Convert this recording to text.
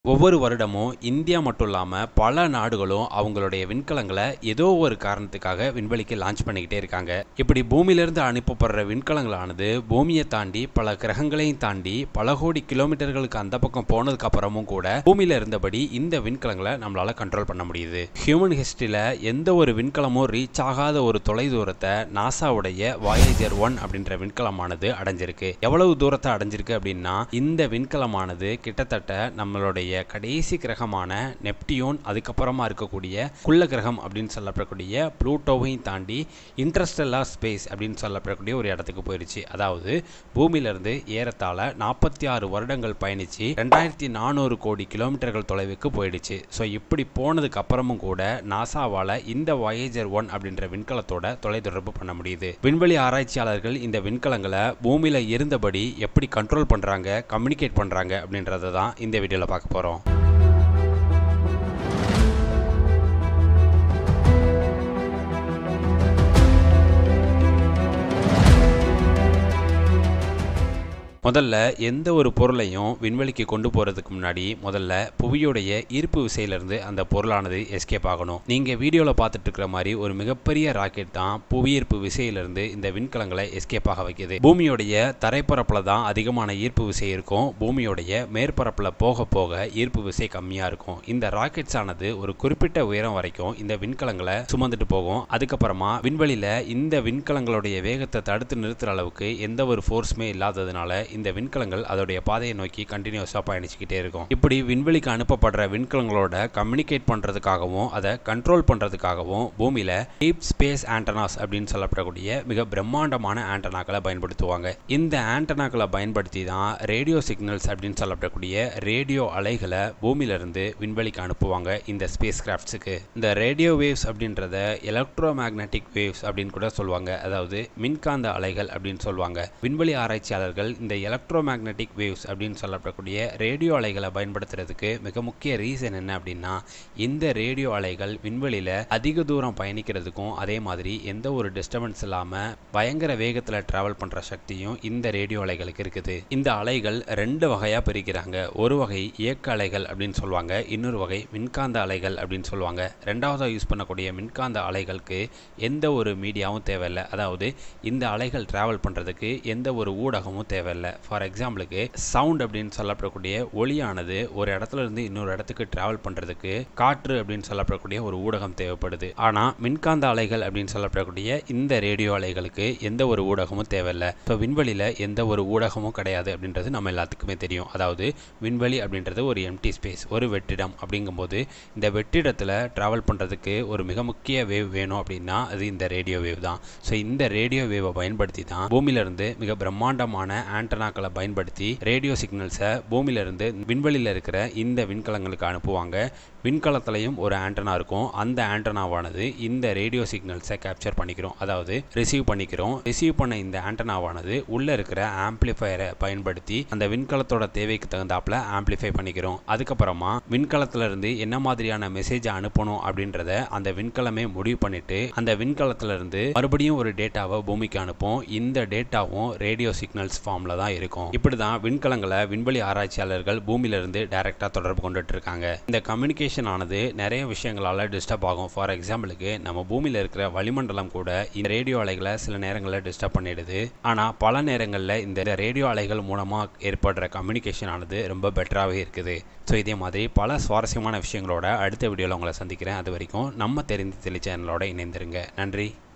ஒவ்வொரு வருடமும் இந்தியா மட்டும் இல்லாமல் பல நாடுகளும் அவங்களுடைய விண்கலங்களை ஏதோ ஒரு காரணத்துக்காக விண்வெளிக்கு லான்ச் பண்ணிக்கிட்டே இருக்காங்க இப்படி பூமியிலிருந்து அனுப்பப்படுற விண்கலங்களானது பூமியை தாண்டி பல கிரகங்களையும் தாண்டி பல கோடி கிலோமீட்டர்களுக்கு அந்த பக்கம் போனதுக்கு அப்புறமும் கூட பூமியில இருந்தபடி இந்த விண்கலங்களை நம்மளால கண்ட்ரோல் பண்ண முடியுது ஹியூமன் ஹிஸ்டரியில எந்த ஒரு விண்கலமும் ரீச் ஆகாத ஒரு தொலை தூரத்தை நாசாவுடைய வாயேஜர் ஒன் அப்படின்ற விண்கலமானது அடைஞ்சிருக்கு எவ்வளவு தூரத்தை அடைஞ்சிருக்கு அப்படின்னா இந்த விண்கலமானது கிட்டத்தட்ட நம்மளுடைய கடைசி கிரகமான நெப்டியூன் அதுக்கப்புறமா இருக்கக்கூடிய குள்ள கிரகம் அப்படின்னு சொல்லப்படக்கூடிய ப்ளூட்டோவையும் தாண்டி இன்டர்ஸ்டெல்லார் ஸ்பேஸ் அப்படின்னு சொல்லப்படக்கூடிய ஒரு இடத்துக்கு போயிடுச்சு அதாவது பூமியிலிருந்து ஏறத்தாழ நாற்பத்தி ஆறு வருடங்கள் பயணிச்சு ரெண்டாயிரத்தி நானூறு கோடி கிலோமீட்டர்கள் தொலைவுக்கு போயிடுச்சு ஸோ இப்படி போனதுக்கு அப்புறமும் கூட நாசாவால் இந்த வாயேஜர் ஒன் அப்படின்ற விண்கலத்தோட தொலைத்தொடர்பு பண்ண முடியுது விண்வெளி ஆராய்ச்சியாளர்கள் இந்த விண்கலங்களை பூமியில் இருந்தபடி எப்படி கண்ட்ரோல் பண்ணுறாங்க கம்யூனிகேட் பண்ணுறாங்க அப்படின்றத தான் இந்த வீடியோவில் பார்க்க போகிறோம் முதல்ல எந்த ஒரு பொருளையும் விண்வெளிக்கு கொண்டு போகிறதுக்கு முன்னாடி முதல்ல புவியுடைய ஈர்ப்பு விசையிலிருந்து அந்த பொருளானது எஸ்கேப் ஆகணும் நீங்கள் வீடியோவில் பார்த்துட்டு இருக்கிற மாதிரி ஒரு மிகப்பெரிய ராக்கெட் தான் புவியீர்ப்பு விசையிலிருந்து இந்த விண்கலங்களை எஸ்கேப் ஆக வைக்குது பூமியுடைய தரைப்பரப்பில் தான் அதிகமான ஈர்ப்பு விசை இருக்கும் பூமியுடைய மேற்பரப்பில் போக போக ஈர்ப்பு விசை கம்மியாக இருக்கும் இந்த ராக்கெட்ஸ் ஆனது ஒரு குறிப்பிட்ட உயரம் வரைக்கும் இந்த விண்கலங்களை சுமந்துட்டு போகும் அதுக்கப்புறமா விண்வெளியில் இந்த விண்கலங்களுடைய வேகத்தை தடுத்து நிறுத்துற அளவுக்கு எந்த ஒரு ஃபோர்ஸுமே இல்லாததுனால இந்த விண்கலங்கள் அதோடைய பாதையை நோக்கி கண்டினியூஸாக பயணிச்சுக்கிட்டே இருக்கும் இப்படி விண்வெளிக்கு அனுப்பப்படுற விண்கலங்களோட கம்யூனிகேட் பண்ணுறதுக்காகவும் அதை கண்ட்ரோல் பண்ணுறதுக்காகவும் பூமியில் டீப் ஸ்பேஸ் ஆண்டனாஸ் அப்படின்னு சொல்லப்படக்கூடிய மிக பிரம்மாண்டமான ஆண்டனாக்களை பயன்படுத்துவாங்க இந்த ஆண்டனாக்களை பயன்படுத்தி தான் ரேடியோ சிக்னல்ஸ் அப்படின்னு சொல்லப்படக்கூடிய ரேடியோ அலைகளை பூமியிலிருந்து விண்வெளிக்கு அனுப்புவாங்க இந்த ஸ்பேஸ் கிராஃப்ட்ஸுக்கு இந்த ரேடியோ வேவ்ஸ் அப்படின்றத எலக்ட்ரோ மேக்னட்டிக் வேவ்ஸ் அப்படின்னு கூட சொல்லுவாங்க அதாவது மின்காந்த அலைகள் அப்படின்னு சொல்லுவாங்க விண்வெளி ஆராய்ச்சியாளர்கள் இந்த எலக்ட்ரோ மேக்னட்டிக் வேவ்ஸ் அப்படின்னு சொல்லப்படக்கூடிய ரேடியோ அலைகளை பயன்படுத்துறதுக்கு மிக முக்கிய ரீசன் என்ன அப்படின்னா இந்த ரேடியோ அலைகள் விண்வெளியில் அதிக தூரம் பயணிக்கிறதுக்கும் அதே மாதிரி எந்த ஒரு டிஸ்டர்பன்ஸ் இல்லாமல் பயங்கர வேகத்தில் ட்ராவல் பண்ணுற சக்தியும் இந்த ரேடியோ அலைகளுக்கு இருக்குது இந்த அலைகள் ரெண்டு வகையாக பிரிக்கிறாங்க ஒரு வகை இயக்க அலைகள் அப்படின்னு சொல்லுவாங்க இன்னொரு வகை மின்காந்த அலைகள் அப்படின்னு சொல்லுவாங்க ரெண்டாவதாக யூஸ் பண்ணக்கூடிய மின்காந்த அலைகளுக்கு எந்த ஒரு மீடியாவும் தேவையில்லை அதாவது இந்த அலைகள் ட்ராவல் பண்ணுறதுக்கு எந்த ஒரு ஊடகமும் தேவையில்லை ஃபார் எக்ஸாம்பிளுக்கு சவுண்ட் அப்படின்னு சொல்லப்படக்கூடிய ஒளியானது ஒரு இடத்துல இருந்து இன்னொரு இடத்துக்கு டிராவல் பண்ணுறதுக்கு காற்று அப்படின்னு சொல்லப்படக்கூடிய ஒரு ஊடகம் தேவைப்படுது ஆனால் மின்காந்த அலைகள் அப்படின்னு சொல்லப்படக்கூடிய இந்த ரேடியோ அலைகளுக்கு எந்த ஒரு ஊடகமும் தேவையில்லை ஸோ விண்வெளியில் எந்த ஒரு ஊடகமும் கிடையாது அப்படின்றது நம்ம எல்லாத்துக்குமே தெரியும் அதாவது விண்வெளி அப்படின்றது ஒரு எம்டி ஸ்பேஸ் ஒரு வெற்றிடம் அப்படிங்கும்போது இந்த வெற்றிடத்தில் ட்ராவல் பண்ணுறதுக்கு ஒரு மிக முக்கிய வேவ் வேணும் அப்படின்னா அது இந்த ரேடியோ வேவ் தான் ஸோ இந்த ரேடியோ வேவை பயன்படுத்தி தான் பூமியிலிருந்து மிக பிரம்மாண்டமான ஆண்டனாக்களை பயன்படுத்தி ரேடியோ சிக்னல்ஸை பூமியிலிருந்து விண்வெளியில் இருக்கிற இந்த விண்கலங்களுக்கு அனுப்புவாங்க விண்கலத்திலையும் ஒரு ஆண்டனா இருக்கும் அந்த ஆண்டனாவானது இந்த ரேடியோ சிக்னல்ஸை கேப்சர் பண்ணிக்கிறோம் அதாவது ரிசீவ் பண்ணிக்கிறோம் ரிசீவ் பண்ண இந்த ஆண்டனாவானது உள்ளே இருக்கிற ஆம்ப்ளிஃபயரை பயன்படுத்தி அந்த விண்கலத்தோட தேவைக்கு தகுந்தாப்புல ஆம்ப்ளிஃபை பண்ணிக்கிறோம் அதுக்கப்புறமா விண்கலத்துல இருந்து என்ன மாதிரியான மெசேஜை அனுப்பணும் அப்படின்றத அந்த விண்கலமே முடிவு பண்ணிட்டு அந்த விண்கலத்துல இருந்து மறுபடியும் ஒரு டேட்டாவை பூமிக்கு அனுப்பும் இந்த டேட்டாவும் ரேடியோ சிக்னல்ஸ் ஃபார்ம்ல தான் இருக்கும் இப்படி தான் விண்கலங்களை விண்வெளி ஆராய்ச்சியாளர்கள் பூமியிலிருந்து டைரக்டா தொடர்பு கொண்டுட்டு இருக்காங்க இந்த கம்யூனிகேஷன் ஆனது நிறைய விஷயங்களால டிஸ்டர்ப் ஆகும் ஃபார் எக்ஸாம்பிளுக்கு நம்ம பூமியில இருக்கிற வளிமண்டலம் கூட இந்த ரேடியோ அலைகளை சில நேரங்களில் டிஸ்டர்ப் பண்ணிடுது ஆனா பல நேரங்களில் இந்த ரேடியோ அலைகள் மூலமா ஏற்படுற கம்யூனிகேஷன் ஆனது ரொம்ப பெட்டராகவே இருக்குது ஸோ இதே மாதிரி பல சுவாரஸ்யமான விஷயங்களோட அடுத்த வீடியோவில் உங்களை சந்திக்கிறேன் அது வரைக்கும் நம்ம தெரிந்து தெளி சேனலோட இணைந்திருங்க நன்றி